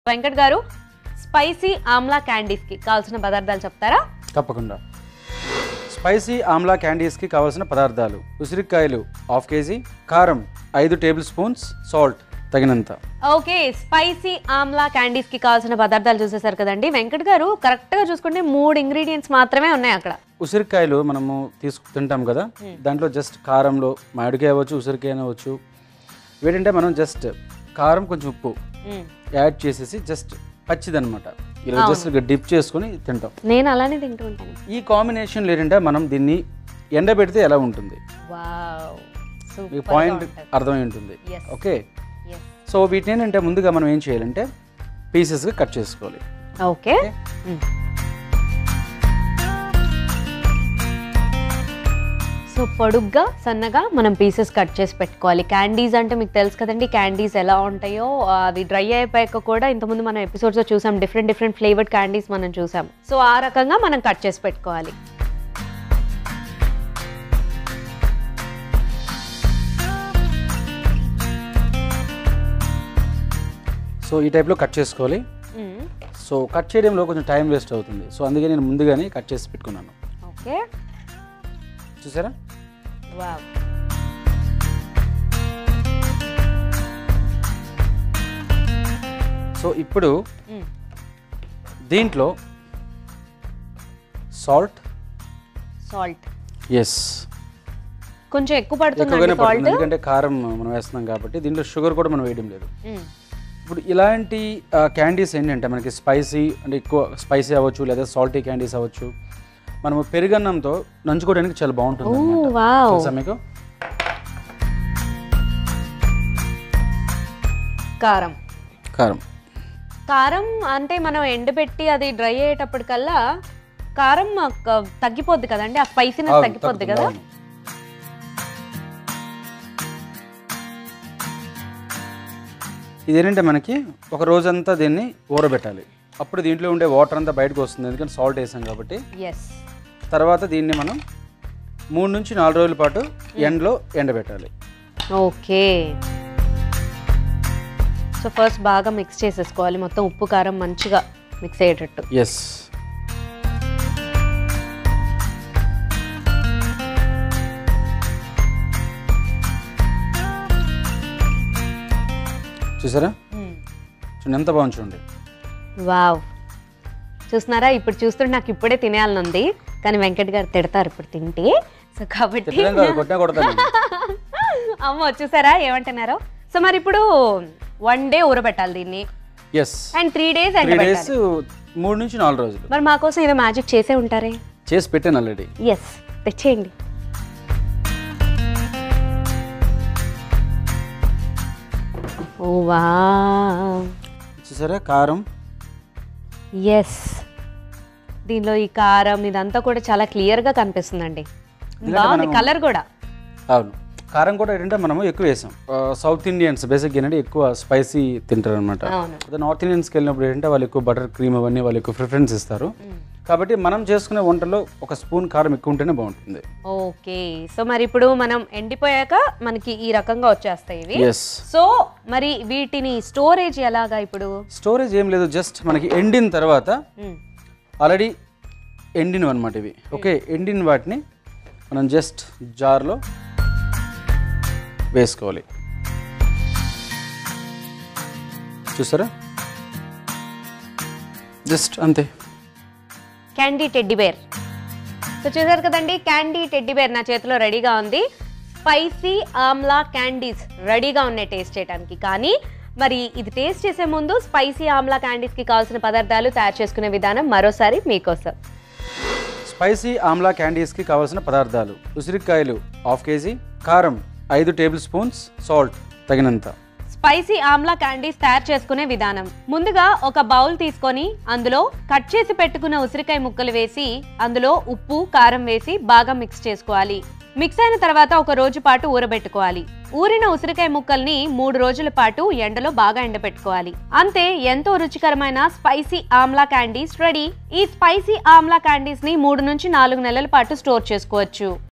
వెంకట్ గారు స్పైసీ ఆమ్లా క్యాండీస్కి కావాల్సిన పదార్థాలు చెప్తారా తప్పకుండా స్పైసీ ఆమ్లా క్యాండీస్కి కావాల్సిన పదార్థాలు ఉసిరికాయలు హాఫ్ కేజీ కారం ఐదు టేబుల్ స్పూన్స్ సాల్ట్ తగినంత ఓకే స్పైసీ ఆమ్లా క్యాండీస్కి కావాల్సిన పదార్థాలు చూసేసారు కదండి వెంకట్ గారు కరెక్ట్గా చూసుకుంటే మూడు ఇంగ్రీడియంట్స్ మాత్రమే ఉన్నాయి అక్కడ ఉసిరికాయలు మనము తీసుకు తింటాం కదా దాంట్లో జస్ట్ కారంలో మామిడికాయ అవ్వచ్చు ఉసిరికాయ అవ్వచ్చు ఏంటంటే మనం జస్ట్ కారం కొంచెం ఉప్పు మ్మ్. యాడ్ చేసేసి జస్ట్ పచ్చిదనమాట ఇలా జస్ట్ డిప్ చేసుకొని తింటాం నేను అలానే తింటూ ఉంటాను ఈ కాంబినేషన్ ఏంటంటే మనం దీన్ని ఎండబెడితే ఎలా ఉంటుంది వావ్ మీ పాయింట్ అర్థమై ఉంటుంది Yes. ఓకే సో వీటిని ఏంటంటే ముందుగా మనం ఏం చేయాలంటే పీసెస్గా కట్ చేసుకోవాలి ఓకే సో పొడుగ్గా సన్నగా మనం పీసెస్ కట్ చేసి పెట్టుకోవాలి క్యాండీస్ అంటే మీకు తెలుసు కదండి క్యాండీస్ ఎలా ఉంటాయో ఆ, అది డ్రై అయిపోయాక కూడా ఇంతకుముందు మనం ఎపిసోడ్స్లో చూసాం డిఫరెంట్ డిఫరెంట్ ఫ్లేవర్డ్ క్యాండీస్ మనం చూసాం సో ఆ రకంగా మనం కట్ చేసి పెట్టుకోవాలి సో ఈ టైప్లో కట్ చేసుకోవాలి మ్మ్. సో కట్ చేయడంలో కొంచెం టైం వేస్ట్ అవుతుంది సో అందుకే నేను ముందుగానే కట్ చేసి పెట్టుకున్నాను ఓకే చూసారా వావ్ సో ఇప్పుడు మ్మ్. దీంట్లో సాల్ట్ సాల్ట్ ఎస్ కొంచెం ఎక్కువ పడుతుందండి ఎక్కువగానే పడుతుంది సాల్ట్ ఎందుకంటే కారం మనం వేస్తున్నాం కాబట్టి దీంట్లో షుగర్ కూడా మనం వేయడం లేదు ఇప్పుడు ఇలాంటి క్యాండీస్ ఏంటంటే మనకి స్పైసీ అంటే ఎక్కువ స్పైసీ అవ్వచ్చు లేదా సాల్టీ క్యాండీస్ అవ్వచ్చు మనము పెరుగన్నంతో నంచుకోవడానికి చాలా బాగుంటుంది అన్నమాట. వావ్ తెలుసా మీకు కారం కారం కారం అంటే మనం ఎండబెట్టి అది డ్రై అయ్యేటప్పటికల్లా కారం క- తగ్గిపోద్ది కదండి ఆ స్పైసీనెస్ అవును, తగ్గిపోద్ది తగ్గుతుంది, కదా అవును. ఇదేంటంటే మనకి ఒక రోజంతా దీన్ని ఊరబెట్టాలి అప్పుడు దీంట్లో ఉండే వాటర్ అంతా బయటకు వస్తుంది ఎందుకంటే సాల్ట్ వేసాం కాబట్టి ఎస్ తర్వాత దీన్ని మనం మూడు నుంచి నాలుగు రోజుల పాటు ఎండలో ఎండబెట్టాలి ఓకే సో ఫస్ట్ బాగా మిక్స్ చేసేసుకోవాలి మొత్తం ఉప్పు కారం మంచిగా మిక్స్ అయ్యేటట్టు ఎస్ చూసారా చూడండి ఎంత బాగుంది చూడండి వావ్ చూస్తున్నారా ఇప్పుడు చూస్తుంటే నాకు ఇప్పుడే తినేయాలని ఉంది కానీ వెంకట్ గారు తిడతారు ఇప్పుడు తింటే సో కాబట్టి తిట్టడం కాదు కొట్టినా కొడతాను అమ్మ చూసారా ఏమంటున్నారో సో మరి ఇప్పుడు వన్ డే ఊరబెట్టాలి దీన్ని yes and three days three ఎండబెట్టాలి డేస్ మూడు నుంచి నాలుగు రోజులు మరి మా కోసం ఏదో మ్యాజిక్ చేసే ఉంటారే చేసి పెట్టాను ఆల్రెడీ ఎస్ తెచ్చేయండి ఓ వా చూసారా కారం ఎస్ దీనిలో ఈ కారం ఇదంతా కూడా చాలా క్లియర్గా కనిపిస్తుందండి బాగుంది కలర్ కూడా అవును కారం కూడా ఏంటంటే మనము ఎక్కువ వేసాం సౌత్ ఇండియన్స్ బేసిక్ ఏంటంటే ఎక్కువ స్పైసీ తింటారు అనమాట అవును అదే నార్త్ ఇండియన్స్కి వెళ్ళినప్పుడు ఏంటంటే వాళ్ళు ఎక్కువ బటర్ క్రీమ్ అవన్నీ వాళ్ళు ఎక్కువ ప్రిఫరెన్స్ ఇస్తారు కాబట్టి మనం చేసుకునే వంటలో ఒక స్పూన్ కారం ఎక్కువ ఉంటేనే బాగుంటుంది ఓకే సో మరి ఇప్పుడు మనం ఎండిపోయాక మనకి ఈ రకంగా వచ్చేస్తాయి ఇవి ఎస్ సో మరి వీటిని స్టోరేజ్ ఎలాగా ఇప్పుడు స్టోరేజ్ ఏం లేదు జస్ట్ మనకి ఎండిన తర్వాత మ్మ్. ఆల్రెడీ ఎండినవి అనమాట ఇవి ఓకే ఎండిన వాటిని మనం జస్ట్ జార్లో వేసుకోవాలి చూసారా జస్ట్ అంతే క్యాండీ టెడ్డీ బేర్ సో చూసారు కదండి క్యాండీ టెడ్డీ బేర్ నా చేతిలో రెడీగా ఉంది స్పైసీ ఆమ్లా క్యాండీస్ రెడీగా ఉన్నాయి టేస్ట్ చేయడానికి కానీ మరి ఇది టేస్ట్ చేసే ముందు స్పైసీ ఆమ్లా క్యాండీస్కి కావాల్సిన పదార్థాలు తయారు చేసుకునే విధానం మరోసారి మీకోసం స్పైసీ ఆమ్లా క్యాండీస్కి కావాల్సిన పదార్థాలు ఉసిరికాయలు హాఫ్ కేజీ కారం ఐదు టేబుల్ స్పూన్స్ సాల్ట్ తగినంత స్పైసీ ఆమ్లా క్యాండీస్ తయారు చేసుకునే విధానం ముందుగా ఒక బౌల్ తీసుకొని అందులో కట్ చేసి పెట్టుకున్న ఉసిరికాయ ముక్కలు వేసి అందులో ఉప్పు కారం వేసి బాగా మిక్స్ చేసుకోవాలి మిక్స్ అయిన తర్వాత ఒక రోజు పాటు ఊరబెట్టుకోవాలి ఊరిన ఉసిరికాయ ముక్కల్ని మూడు రోజుల పాటు ఎండలో బాగా ఎండబెట్టుకోవాలి అంతే ఎంతో రుచికరమైన స్పైసీ ఆమ్లా క్యాండీస్ రెడీ ఈ స్పైసీ ఆమ్లా క్యాండీస్ ని మూడు నుంచి నాలుగు నెలల పాటు స్టోర్ చేసుకోవచ్చు